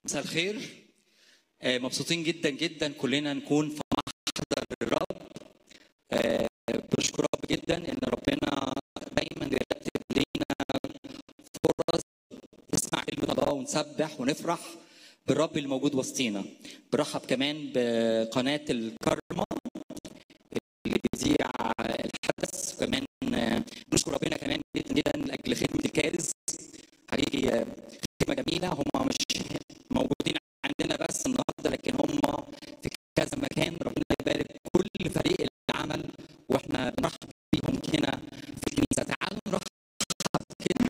مساء الخير آه، مبسوطين جدا جدا كلنا نكون في محضر الرب آه، بنشكر رب جدا ان ربنا دايما بيرتب لينا فرص نسمع كلمه الله ونسبح ونفرح بالرب الموجود وسطينا برحب كمان بقناه الكرمه اللي بتذيع الحدث وكمان آه، بنشكر ربنا كمان جدا جدا لاجل خدمه الكارز حقيقي آه، خدمه جميله هم مش موجودين عندنا بس النهارده لكن هم في كذا مكان ربنا يبارك كل فريق العمل واحنا بنرحب بيهم هنا في الكنيسه تعالوا نرحب كده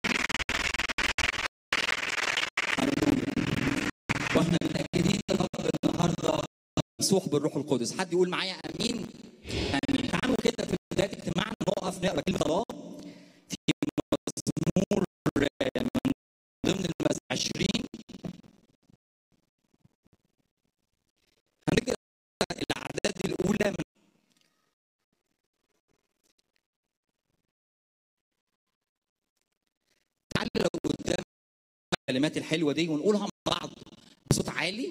واحنا متاكدين يا رب النهارده مسوح بالروح القدس حد يقول معايا امين امين تعالوا كده في بدايه اجتماعنا نقف نقرا كلمه الله في مزمور آه، من ضمن المز 20 هنقرا الاعداد الاولى من تعالوا لو قدام الكلمات الحلوه دي ونقولها مع بعض بصوت عالي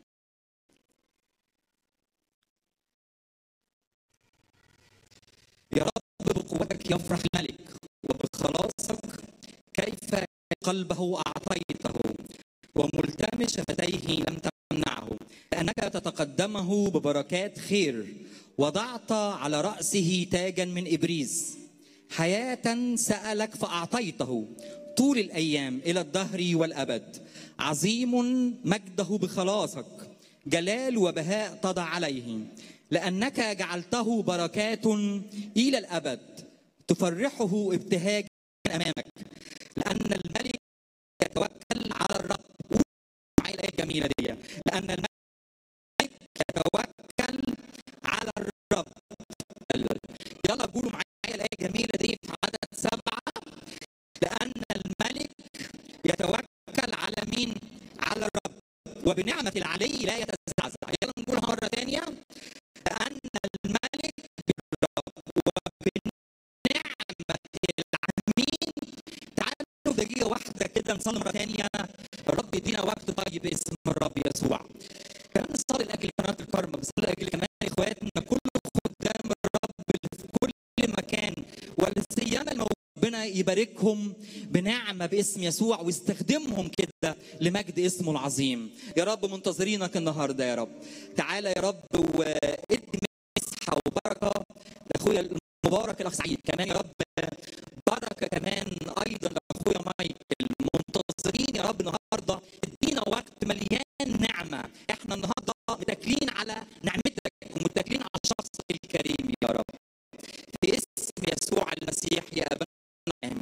يا رب بقوتك يفرح الملك وبخلاصك كيف قلبه اعطيته وملتمس شفتيه لم تمنعه لانك تتقدمه ببركات خير وضعت على راسه تاجا من ابريز حياه سالك فاعطيته طول الايام الى الدهر والابد عظيم مجده بخلاصك جلال وبهاء تضع عليه لانك جعلته بركات الى الابد تفرحه ابتهاجا امامك لان الملك يتوكل على الرب قول معايا الايه الجميله دي لان الملك يتوكل على الرب يلا قولوا معايا الايه الجميله دي في عدد سبعه لان الملك يتوكل على مين؟ على الرب وبنعمه العلي لا يتزعزع يلا نقولها مره ثانيه لان الملك بالرب وبنعمه العمين تعالوا في دقيقه واحده كده نصلي مره ثانيه الرب يدينا وقت طيب باسم الرب يسوع كمان نصلي لاجل قناه الكرم بصلي لاجل كمان اخواتنا كل خدام الرب اللي في كل مكان والسيامه الموجودة ربنا يباركهم بنعمه باسم يسوع ويستخدمهم كده لمجد اسمه العظيم يا رب منتظرينك النهارده يا رب تعالى يا رب وادي مسحه وبركه لاخويا المبارك الاخ سعيد كمان يا رب بركه كمان ايضا لاخويا مايكل منتظرين يا رب النهارده ادينا وقت مليان نعمه احنا النهارده متكلين على نعمتك ومتكلين على شخصك الكريم يا رب في اسم يسوع المسيح يا ابانا امين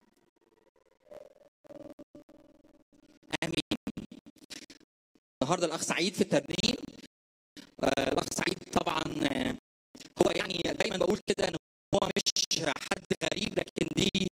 امين النهارده الاخ سعيد في الترنيم آه، الاخ سعيد طبعا آه، هو يعني دايما بقول كده ان هو مش حد غريب لكن دي